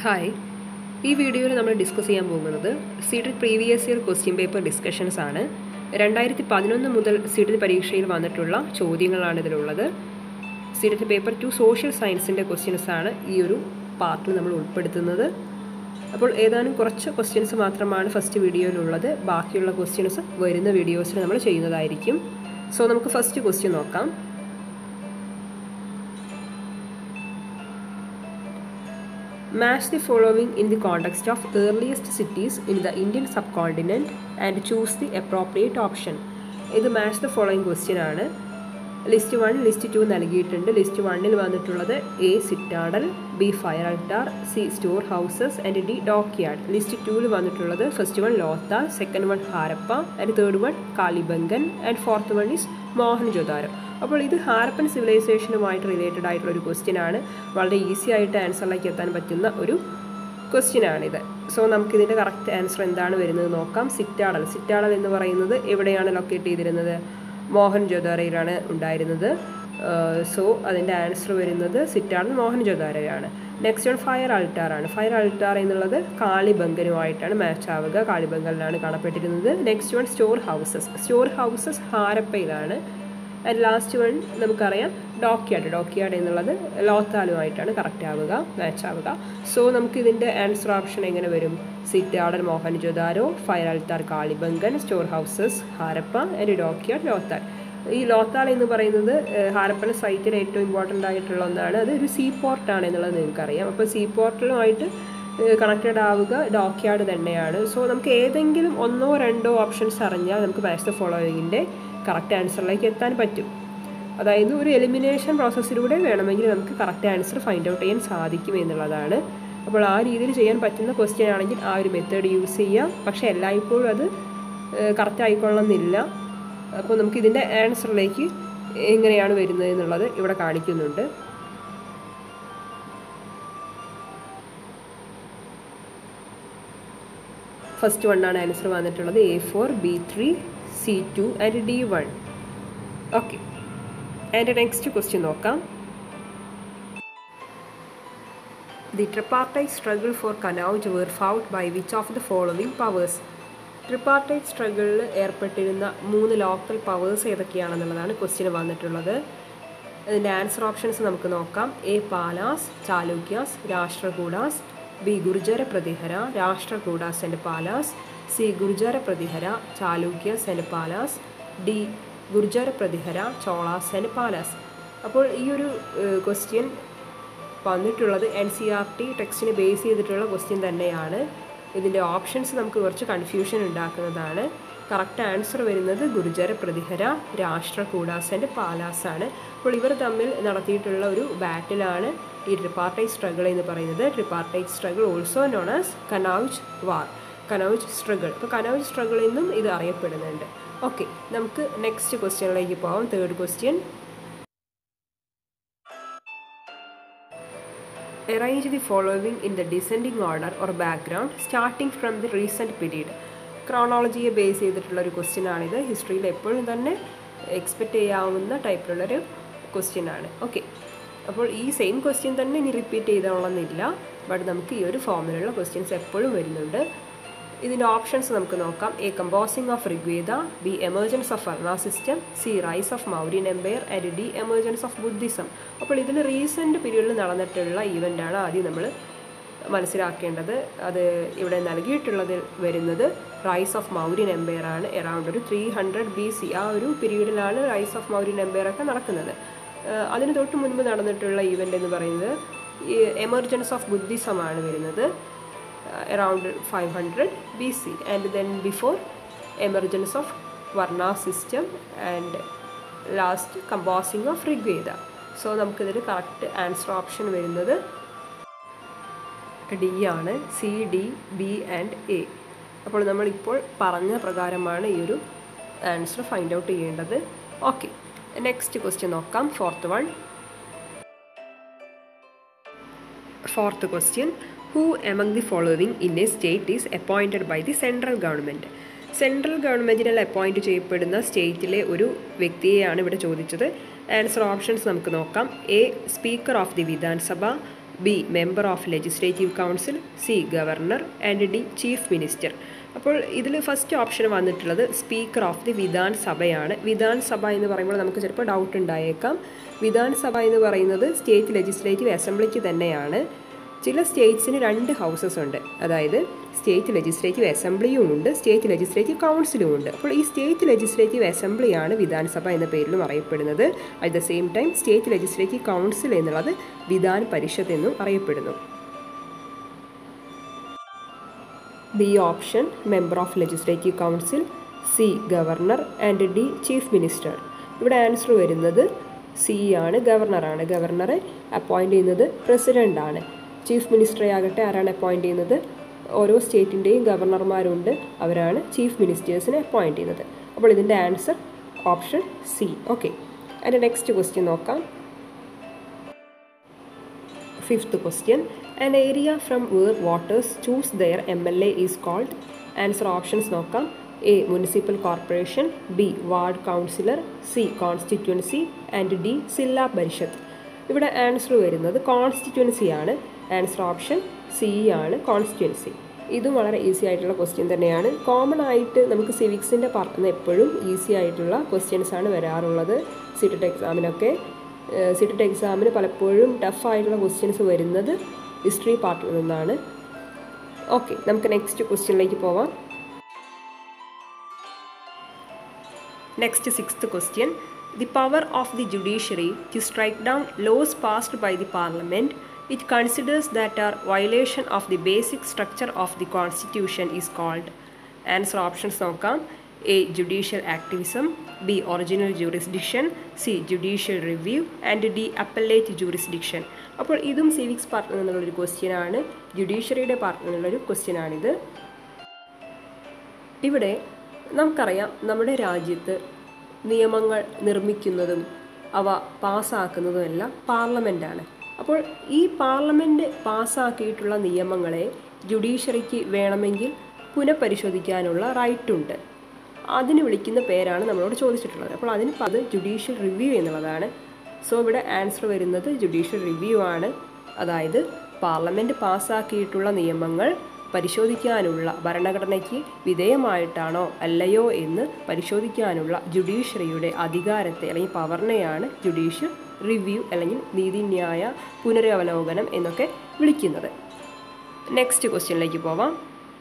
Hi ഈ വീഡിയോയിൽ നമ്മൾ ഡിസ്കസ് ചെയ്യാൻ പോകുന്നത് CTET previous year question paper discussions ആണ് രണ്ടായിരത്തി പതിനൊന്ന് മുതൽ സീറ്റഡ് പരീക്ഷയിൽ വന്നിട്ടുള്ള ചോദ്യങ്ങളാണ് ഇതിലുള്ളത് സീറ്റഡ് പേപ്പർ ടു സോഷ്യൽ സയൻസിൻ്റെ ക്വസ്റ്റ്യൻസ് ആണ് ഈ ഒരു പാർട്ടിൽ നമ്മൾ ഉൾപ്പെടുത്തുന്നത് അപ്പോൾ ഏതാനും കുറച്ച് ക്വസ്റ്റ്യൻസ് മാത്രമാണ് ഫസ്റ്റ് വീഡിയോയിലുള്ളത് ബാക്കിയുള്ള ക്വസ്റ്റ്യൻസ് വരുന്ന വീഡിയോസിൽ നമ്മൾ ചെയ്യുന്നതായിരിക്കും സോ നമുക്ക് ഫസ്റ്റ് ക്വസ്റ്റ്യൻ നോക്കാം Match the following in the context of earliest cities in the Indian subcontinent and choose the appropriate option. ഇത് മാച്ച് ദ ഫോളോയിങ് ക്വസ്റ്റ്യൻ ആണ് ലിസ്റ്റ് വൺ ലിസ്റ്റ് ടു നൽകിയിട്ടുണ്ട് ലിസ്റ്റ് വണ്ണിൽ വന്നിട്ടുള്ളത് A citadel B fire altar C store houses and D dockyard list ടൂവിൽ വന്നിട്ടുള്ളത് first one Lothal second one Harappa and third one Kalibangan and fourth one is Mohenjodaro അപ്പോൾ ഇത് Harappan സിവിലൈസേഷനുമായിട്ട് related ആയിട്ടുള്ള ഒരു ക്വസ്റ്റ്യൻ ആണ് വളരെ ഈസി ആയിട്ട് ആൻസറിലേക്ക് എത്താൻ പറ്റുന്ന ഒരു ക്വസ്റ്റ്യൻ ആണിത് സോ നമുക്കിതിൻ്റെ കറക്റ്റ് ആൻസർ എന്താണ് വരുന്നത് നോക്കാം സിറ്റാഡൽ സിറ്റാഡൽ എന്ന് പറയുന്നത് എവിടെയാണ് ലൊക്കേറ്റ് ചെയ്തിരുന്നത് മോഹൻ ജോദാരയിലാണ് ഉണ്ടായിരുന്നത് സോ അതിൻ്റെ ആൻസർ വരുന്നത് സിറ്റാഡൽ മോഹൻ ജോദാരയാണ് നെക്സ്റ്റ് വൺ ഫയർ അൾട്ടാർ ആണ് ഫയർ അൾട്ടാർ എന്നുള്ളത് കാളിബംഗനുമായിട്ടാണ് മാച്ച് ആവുക കാളിബംഗലിലാണ് കാണപ്പെട്ടിരുന്നത് next one store houses store houses ഹാരപ്പയിലാണ് ആൻഡ് ലാസ്റ്റ് വൺ നമുക്കറിയാം ഡോക്യാർഡ് ഡോക്യാർഡ് എന്നുള്ളത് ലോത്താലുമായിട്ടാണ് കറക്റ്റ് ആവുക മാച്ച് ആവുക സോ നമുക്ക് ഇതിൻ്റെ ആൻസർ ഓപ്ഷൻ എങ്ങനെ വരും citadel Mohenjodaro fire altar Kalibangan store houses Harappa and dockyard Lothal ഈ ലോത്താൽ എന്ന് പറയുന്നത് ഹാരപ്പൻ സൈറ്റിൽ ഏറ്റവും ഇമ്പോർട്ടൻ്റ് ആയിട്ടുള്ള ഒന്നാണ് അത് ഒരു സീ പോർട്ടാണ് എന്നുള്ളത് നിങ്ങൾക്കറിയാം അപ്പോൾ സീ പോർട്ടിലുമായിട്ട് കണക്റ്റഡ് ആവുക ഡോക്യാർഡ് തന്നെയാണ് സോ നമുക്ക് ഏതെങ്കിലും ഒന്നോ രണ്ടോ ഓപ്ഷൻസ് അറിഞ്ഞാൽ നമുക്ക് മാച്ച് ദ ഫോളോയിങ്ങിൻ്റെ കറക്റ്റ് ആൻസറിലേക്ക് എത്താൻ പറ്റും അതായത് ഒരു എലിമിനേഷൻ പ്രോസസ്സിലൂടെ വേണമെങ്കിൽ നമുക്ക് കറക്റ്റ് ആൻസർ ഫൈൻഡ് ഔട്ട് ചെയ്യാൻ സാധിക്കും എന്നുള്ളതാണ് അപ്പോൾ ആ രീതിയിൽ ചെയ്യാൻ പറ്റുന്ന ക്വസ്റ്റ്യൻ ആണെങ്കിൽ ആ ഒരു മെത്തേഡ് യൂസ് ചെയ്യാം പക്ഷേ എല്ലായ്പ്പോഴും അത് കറക്റ്റ് ആയിക്കൊള്ളണമെന്നില്ല അപ്പോൾ നമുക്ക് ഇതിൻ്റെ ആൻസറിലേക്ക് എങ്ങനെയാണ് വരുന്നത് എന്നുള്ളത് ഇവിടെ കാണിക്കുന്നുണ്ട് ഫസ്റ്റ് വണ്ണാണ് ആൻസർ വന്നിട്ടുള്ളത് A four B three C two and D one okay and next question നോക്കാം the tripartite struggle for Kannauj were fought by which of the following powers tripartite സ്ട്രഗിളിൽ ഏർപ്പെട്ടിരുന്ന മൂന്ന് ലോക്കൽ പവേഴ്സ് ഏതൊക്കെയാണെന്നുള്ളതാണ് ക്വസ്റ്റ്യൻ വന്നിട്ടുള്ളത് അതിൻ്റെ answer options നമുക്ക് നോക്കാം A Palas Chalukyas Rashtrakutas B Gurjara Pratihara Rashtrakutas and Palas C Gurjara Pratihara Chalukyas and Palas D Gurjara Pratihara Cholas and Palas അപ്പോൾ ഈ ഒരു ക്വസ്റ്റ്യൻ വന്നിട്ടുള്ളത് എൻ സി ആർ ടി ടെക്സ്റ്റിനെ ബേസ് ചെയ്തിട്ടുള്ള ക്വസ്റ്റ്യൻ തന്നെയാണ് ഇതിൻ്റെ ഓപ്ഷൻസ് നമുക്ക് കുറച്ച് കൺഫ്യൂഷൻ ഉണ്ടാക്കുന്നതാണ് കറക്റ്റ് ആൻസർ വരുന്നത് ഗുരുജര പ്രതിഹര രാഷ്ട്രകൂടാസ് ആൻഡ് പാലാസ് ആണ് അപ്പോൾ ഇവർ തമ്മിൽ നടത്തിയിട്ടുള്ള ഒരു ബാറ്റിലാണ് ഈ ട്രിപ്പാർട്ടൈറ്റ് സ്ട്രഗിൾ എന്ന് പറയുന്നത് tripartite struggle also known as Kannauj war Kannauj struggle ഇപ്പോൾ കനൌജ് സ്ട്രഗിൾ എന്നും ഇത് അറിയപ്പെടുന്നുണ്ട് ഓക്കെ നമുക്ക് നെക്സ്റ്റ് ക്വസ്റ്റ്യനിലേക്ക് പോകാം third question arrange the following in the descending order or background starting from the recent period ക്രോണോളജിയെ ബേസ് ചെയ്തിട്ടുള്ള ഒരു ക്വസ്റ്റ്യൻ ആണിത് ഹിസ്റ്ററിയിൽ എപ്പോഴും തന്നെ എക്സ്പെക്റ്റ് ചെയ്യാവുന്ന ടൈപ്പിലുള്ളൊരു ക്വസ്റ്റ്യൻ ആണ് ഓക്കെ അപ്പോൾ ഈ സെയിം ക്വസ്റ്റ്യൻ തന്നെ ഇനി റിപ്പീറ്റ് ചെയ്തോളന്നില്ല ബട്ട് നമുക്ക് ഈ ഒരു ഫോമിലുള്ള ക്വസ്റ്റ്യൻസ് എപ്പോഴും വരുന്നുണ്ട് ഇതിൻ്റെ ഓപ്ഷൻസ് നമുക്ക് നോക്കാം A composing of Rigveda B emergence of varna system C rise of Mauryan empire and D emergence of Buddhism അപ്പോൾ ഇതിൽ റീസെൻറ്റ് പീരീഡിൽ നടന്നിട്ടുള്ള ഈവൻ്റാണ് ആദ്യം നമ്മൾ മനസ്സിലാക്കേണ്ടത് അത് ഇവിടെ നൽകിയിട്ടുള്ളതിൽ വരുന്നത് റൈസ് ഓഫ് മൗര്യൻ എംപയർ ആണ് എറൗണ്ട് ഒരു ത്രീ ഹൺഡ്രഡ് ബി സി ആ ഒരു പീരീഡിലാണ് റൈസ് ഓഫ് മൗര്യൻ എംപയർ ഒക്കെ നടക്കുന്നത് അതിന് തൊട്ട് മുൻപ് നടന്നിട്ടുള്ള ഈവൻ്റ് എന്ന് പറയുന്നത് എമർജൻസ് ഓഫ് ബുദ്ധിസമാണ് വരുന്നത് around 500 BC and then before emergence of Varna system and last composing of Rigveda. So നമുക്കിതിൽ കറക്റ്റ് ആൻസർ ഓപ്ഷൻ വരുന്നത് ഡി ആണ് C D B and A അപ്പോൾ നമ്മളിപ്പോൾ പറഞ്ഞ പ്രകാരമാണ് ഈ ഒരു ആൻസർ ഫൈൻഡ് ഔട്ട് ചെയ്യേണ്ടത് ഓക്കെ നെക്സ്റ്റ് ക്വസ്റ്റ്യൻ നോക്കാം fourth one fourth question who among the following in a state is appointed by the central government central ഗവൺമെൻറ്റിനാൽ അപ്പോയിൻറ്റ് ചെയ്യപ്പെടുന്ന സ്റ്റേറ്റിലെ ഒരു വ്യക്തിയെയാണ് ഇവിടെ ചോദിച്ചത് ആൻസർ ഓപ്ഷൻസ് നമുക്ക് നോക്കാം A speaker of the Vidhan Sabha B member of legislative council C governor and D chief minister അപ്പോൾ ഇതിൽ ഫസ്റ്റ് ഓപ്ഷൻ വന്നിട്ടുള്ളത് സ്പീക്കർ ഓഫ് ദി വിധാൻ സഭയാണ് വിധാൻ സഭ എന്ന് പറയുമ്പോൾ നമുക്ക് ചിലപ്പോൾ ഡൗട്ട് ഉണ്ടായേക്കാം വിധാൻ സഭ എന്ന് പറയുന്നത് സ്റ്റേറ്റ് ലെജിസ്ലേറ്റീവ് അസംബ്ലിക്ക് തന്നെയാണ് ചില സ്റ്റേറ്റ്സിന് രണ്ട് ഹൗസസ് ഉണ്ട് അതായത് സ്റ്റേറ്റ് ലെജിസ്ലേറ്റീവ് അസംബ്ലിയും ഉണ്ട് സ്റ്റേറ്റ് ലെജിസ്ലേറ്റീവ് കൗൺസിലും ഉണ്ട് അപ്പോൾ ഈ സ്റ്റേറ്റ് ലെജിസ്ലേറ്റീവ് അസംബ്ലിയാണ് വിധാൻസഭ എന്ന പേരിലും അറിയപ്പെടുന്നത് at the same time state legislative council എന്നുള്ളത് വിധാൻ പരിഷത്ത് എന്നും അറിയപ്പെടുന്നു B option member of legislative council C governor and D chief minister ഇവിടെ ആൻസർ വരുന്നത് സി ആണ് ഗവർണറാണ് ഗവർണറെ അപ്പോയിൻ്റ് ചെയ്യുന്നത് പ്രസിഡൻ്റാണ് ചീഫ് മിനിസ്റ്ററെ ആകട്ടെ ആരാണ് അപ്പോയിൻ്റ് ചെയ്യുന്നത് ഓരോ സ്റ്റേറ്റിൻ്റെയും ഗവർണർമാരുണ്ട് അവരാണ് ചീഫ് മിനിസ്റ്റേഴ്സിനെ അപ്പോയിൻ്റ് ചെയ്യുന്നത് അപ്പോൾ ഇതിൻ്റെ ആൻസർ ഓപ്ഷൻ സി ഓക്കെ അതിൻ്റെ നെക്സ്റ്റ് ക്വസ്റ്റ്യൻ നോക്കാം fifth question an area from where voters choose their M L A is called answer options നോക്കാം A municipal corporation B ward councillor C constituency and D Zilla Parishad ഇവിടെ answer വരുന്നത് constituency ആണ് answer option C ആണ് constituency ഇതും വളരെ easy ആയിട്ടുള്ള question തന്നെയാണ് common ആയിട്ട് നമുക്ക് സിവിക്സിൻ്റെ പാർട്ടിൽ നിന്ന് എപ്പോഴും ഈസി ആയിട്ടുള്ള ക്വസ്റ്റ്യൻസ് ആണ് വരാറുള്ളത് സിറ്ററ്റ് എക്സാമിനൊക്കെ സിറ്ററ്റ് എക്സാമിന് പലപ്പോഴും ടഫ് ആയിട്ടുള്ള ക്വസ്റ്റ്യൻസ് വരുന്നത് ഹിസ്റ്ററി പാർട്ടിൽ നിന്നാണ് ഓക്കെ നമുക്ക് നെക്സ്റ്റ് ക്വസ്റ്റ്യനിലേക്ക് പോവാം next sixth question the power of the judiciary to strike down laws passed by the parliament it considers that are violation of the basic structure of the constitution is called answer options നോക്കാം A judicial activism B original jurisdiction C judicial review and D appellate jurisdiction അപ്പോൾ ഇതും civics പാർട്ടിൽ നിന്നുള്ളൊരു question ആണ് ജുഡീഷ്യറിയുടെ പാർട്ടിൽ നിന്നുള്ളൊരു question ആണിത് ഇവിടെ നമുക്കറിയാം നമ്മുടെ രാജ്യത്ത് നിയമങ്ങൾ നിർമ്മിക്കുന്നതും അവ പാസ്സാക്കുന്നതും എല്ലാം പാർലമെൻറ്റാണ് അപ്പോൾ ഈ പാർലമെൻറ്റ് പാസ്സാക്കിയിട്ടുള്ള നിയമങ്ങളെ ജുഡീഷ്യറിക്ക് വേണമെങ്കിൽ പുനഃപരിശോധിക്കാനുള്ള റൈറ്റ് ഉണ്ട് അതിന് വിളിക്കുന്ന പേരാണ് നമ്മളോട് ചോദിച്ചിട്ടുള്ളത് അപ്പോൾ അതിന് അത് ജുഡീഷ്യൽ റിവ്യൂ എന്നുള്ളതാണ് സോ ഇവിടെ ആൻസർ വരുന്നത് ജുഡീഷ്യൽ റിവ്യൂ ആണ് അതായത് പാർലമെൻറ്റ് പാസ്സാക്കിയിട്ടുള്ള നിയമങ്ങൾ പരിശോധിക്കാനുള്ള ഭരണഘടനയ്ക്ക് വിധേയമായിട്ടാണോ അല്ലയോ എന്ന് പരിശോധിക്കാനുള്ള ജുഡീഷ്യറിയുടെ അധികാരത്തെ അല്ലെങ്കിൽ പവറിനെയാണ് ജുഡീഷ്യൽ റിവ്യൂ അല്ലെങ്കിൽ നീതിന്യായ പുനരവലോകനം എന്നൊക്കെ വിളിക്കുന്നത് നെക്സ്റ്റ് ക്വസ്റ്റ്യനിലേക്ക് പോവാം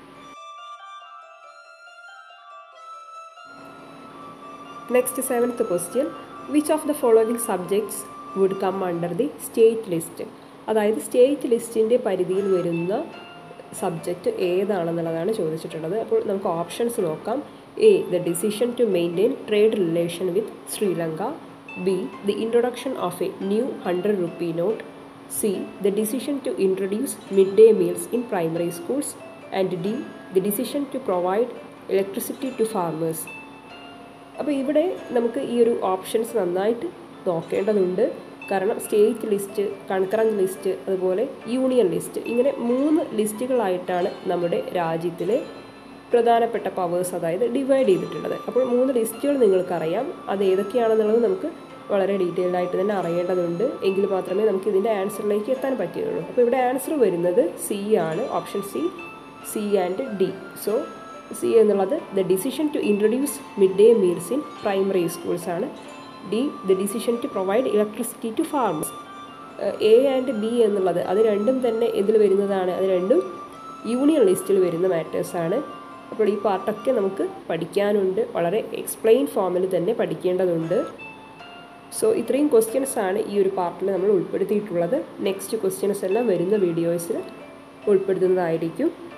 next seventh question which of the following subjects would come under the state list അതായത് സ്റ്റേറ്റ് ലിസ്റ്റിൻ്റെ പരിധിയിൽ വരുന്ന സബ്ജക്റ്റ് ഏതാണെന്നുള്ളതാണ് ചോദിച്ചിട്ടുള്ളത് അപ്പോൾ നമുക്ക് ഓപ്ഷൻസ് നോക്കാം A the decision to maintain trade relation with Sri Lanka B the introduction of a new hundred rupee note C the decision to introduce mid day meals in primary schools and D the decision to provide electricity to farmers അപ്പോൾ ഇവിടെ നമുക്ക് ഈ ഒരു options നന്നായിട്ട് നോക്കേണ്ടതുണ്ട് കാരണം state list concurrent list അതുപോലെ union list ഇങ്ങനെ മൂന്ന് ലിസ്റ്റുകളായിട്ടാണ് നമ്മുടെ രാജ്യത്തിലെ പ്രധാനപ്പെട്ട പവേഴ്സ് അതായത് ഡിവൈഡ് ചെയ്തിട്ടുള്ളത് അപ്പോൾ മൂന്ന് ലിസ്റ്റുകൾ നിങ്ങൾക്കറിയാം അത് ഏതൊക്കെയാണെന്നുള്ളത് നമുക്ക് വളരെ ഡീറ്റെയിൽഡ് ആയിട്ട് തന്നെ അറിയേണ്ടതുണ്ട് എങ്കിൽ മാത്രമേ നമുക്ക് ഇതിൻ്റെ ആൻസറിലേക്ക് എത്താൻ പറ്റുകയുള്ളൂ അപ്പോൾ ഇവിടെ ആൻസർ വരുന്നത് സി ആണ് option C C and D so C എന്നുള്ളത് the decision to introduce mid day meals in primary schools ആണ് D the decision to provide electricity to farmers A and B എന്നുള്ളത് അത് രണ്ടും തന്നെ ഇതിൽ വരുന്നതാണ് അത് രണ്ടും യൂണിയൻ ലിസ്റ്റിൽ വരുന്ന മാറ്റേഴ്സാണ് അപ്പോൾ ഈ പാർട്ടൊക്കെ നമുക്ക് പഠിക്കാനുണ്ട് വളരെ എക്സ്പ്ലെയിൻ ഫോമിൽ തന്നെ പഠിക്കേണ്ടതുണ്ട് സോ ഇത്രയും ക്വസ്റ്റ്യൻസ് ആണ് ഈ ഒരു പാർട്ടിൽ നമ്മൾ ഉൾപ്പെടുത്തിയിട്ടുള്ളത് നെക്സ്റ്റ് ക്വസ്റ്റ്യൻസ് എല്ലാം വരുന്ന വീഡിയോസിൽ ഉൾപ്പെടുത്തുന്നതായിരിക്കും